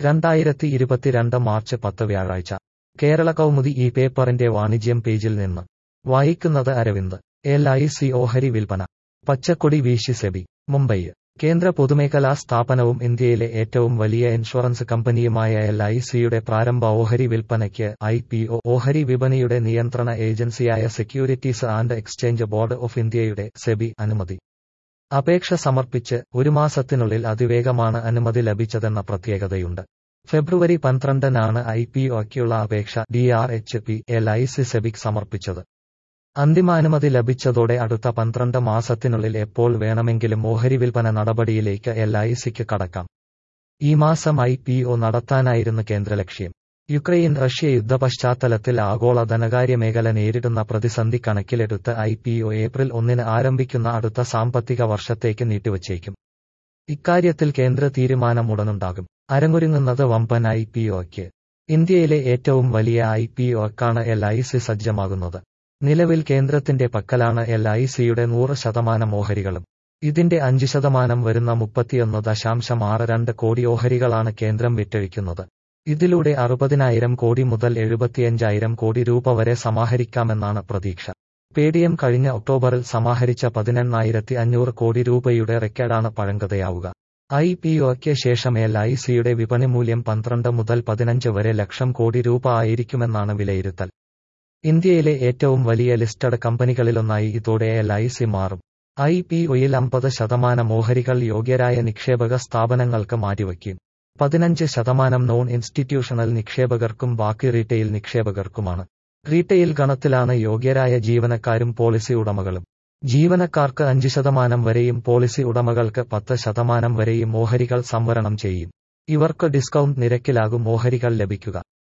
രണ്ടായിരത്തി ഇരുപത്തിരണ്ട് മാർച്ച് പത്ത് വ്യാഴാഴ്ച കേരള കൗമുദി ഈ പേപ്പറിന്റെ വാണിജ്യം പേജിൽ നിന്ന് വായിക്കുന്നത് അരവിന്ദ് എൽ ഐ സി ഓഹരി വിൽപ്പന പച്ചക്കൊടി വീശി സെബി മുംബൈ കേന്ദ്ര പൊതുമേഖലാ സ്ഥാപനവും ഇന്ത്യയിലെ ഏറ്റവും വലിയ ഇൻഷുറൻസ് കമ്പനിയുമായ എൽ ഐ സിയുടെ പ്രാരംഭ ഓഹരി വിൽപ്പനയ്ക്ക് ഐ പി ഒ ഓഹരി വിപണിയുടെ നിയന്ത്രണ ഏജൻസിയായ securities and exchange board of ഇന്ത്യയുടെ സെബി അനുമതി അപേക്ഷ സമർപ്പിച്ച് ഒരു മാസത്തിനുള്ളിൽ അതിവേഗമാണ് അനുമതി ലഭിച്ചതെന്ന പ്രത്യേകതയുണ്ട് ഫെബ്രുവരി പന്ത്രണ്ടിനാണ് ഐ പി ഒയ്ക്കുള്ള അപേക്ഷ D R H P L I C സെബിക് സമർപ്പിച്ചത് അന്തിമാനുമതി ലഭിച്ചതോടെ അടുത്ത പന്ത്രണ്ട് മാസത്തിനുള്ളിൽ എപ്പോൾ വേണമെങ്കിലും ഓഹരി വിൽപ്പന നടപടിയിലേക്ക് എൽ ഐ സിക്ക് കടക്കാം ഈ മാസം ഐ പി ഒ നടത്താനായിരുന്നു കേന്ദ്രലക്ഷ്യം യുക്രൈൻ റഷ്യ യുദ്ധ പശ്ചാത്തലത്തിൽ ആഗോള ധനകാര്യ മേഖല നേരിടുന്ന പ്രതിസന്ധി കണക്കിലെടുത്ത് ഐ പി ഒ ഏപ്രിൽ ഒന്നിന് ആരംഭിക്കുന്ന അടുത്ത സാമ്പത്തിക വർഷത്തേക്ക് നീട്ടിവച്ചേക്കും ഇക്കാര്യത്തിൽ കേന്ദ്ര തീരുമാനം ഉടനുണ്ടാകും അരങ്ങൊരുങ്ങുന്നത് വമ്പൻ ഐ പി ഒക്ക് ഇന്ത്യയിലെ ഏറ്റവും വലിയ ഐ പി ഒക്കാണ് എൽ ഐ സി സജ്ജമാകുന്നത് നിലവിൽ കേന്ദ്രത്തിന്റെ പക്കലാണ് എൽ ഐ സിയുടെ നൂറ് ശതമാനം ഓഹരികളും ഇതിന്റെ അഞ്ച് ശതമാനം വരുന്ന മുപ്പത്തിയൊന്ന് ദശാംശം ആറ് രണ്ട് കോടി ഓഹരികളാണ് കേന്ദ്രം വിറ്റഴിക്കുന്നത് ഇതിലൂടെ അറുപതിനായിരം കോടി മുതൽ എഴുപത്തിയഞ്ചായിരം കോടി രൂപ വരെ സമാഹരിക്കാമെന്നാണ് പ്രതീക്ഷ പേടിഎം കഴിഞ്ഞ ഒക്ടോബറിൽ സമാഹരിച്ച പതിനെണ്ണായിരത്തി അഞ്ഞൂറ് കോടി രൂപയുടെ റെക്കോർഡാണ് പഴങ്കതയാവുക ഐ പി ഒക്ക് ശേഷം എൽ ഐ സിയുടെ വിപണി മൂല്യം പന്ത്രണ്ട് മുതൽ പതിനഞ്ച് വരെ ലക്ഷം കോടി രൂപ ആയിരിക്കുമെന്നാണ് വിലയിരുത്തൽ ഇന്ത്യയിലെ ഏറ്റവും വലിയ ലിസ്റ്റഡ് കമ്പനികളിലൊന്നായി ഇതോടെ എൽ ഐ സി മാറും ഐ പി ഒയിൽ അമ്പത് ശതമാനം ഓഹരികൾ യോഗ്യരായ നിക്ഷേപക സ്ഥാപനങ്ങൾക്ക് മാറ്റിവയ്ക്കും പതിനഞ്ച് ശതമാനം നോൺ ഇൻസ്റ്റിറ്റ്യൂഷണൽ നിക്ഷേപകർക്കും ബാക്കി റീറ്റെയിൽ നിക്ഷേപകർക്കുമാണ് റീറ്റെയിൽ ഗണത്തിലാണ് യോഗ്യരായ ജീവനക്കാരും പോളിസി ഉടമകളും ജീവനക്കാർക്ക് അഞ്ച് ശതമാനം വരെയും പോളിസി ഉടമകൾക്ക് പത്ത് ശതമാനം വരെയും ഓഹരികൾ സംവരണം ചെയ്യും ഇവർക്ക് ഡിസ്കൗണ്ട് നിരക്കിലാകും ഓഹരികൾ ലഭിക്കുക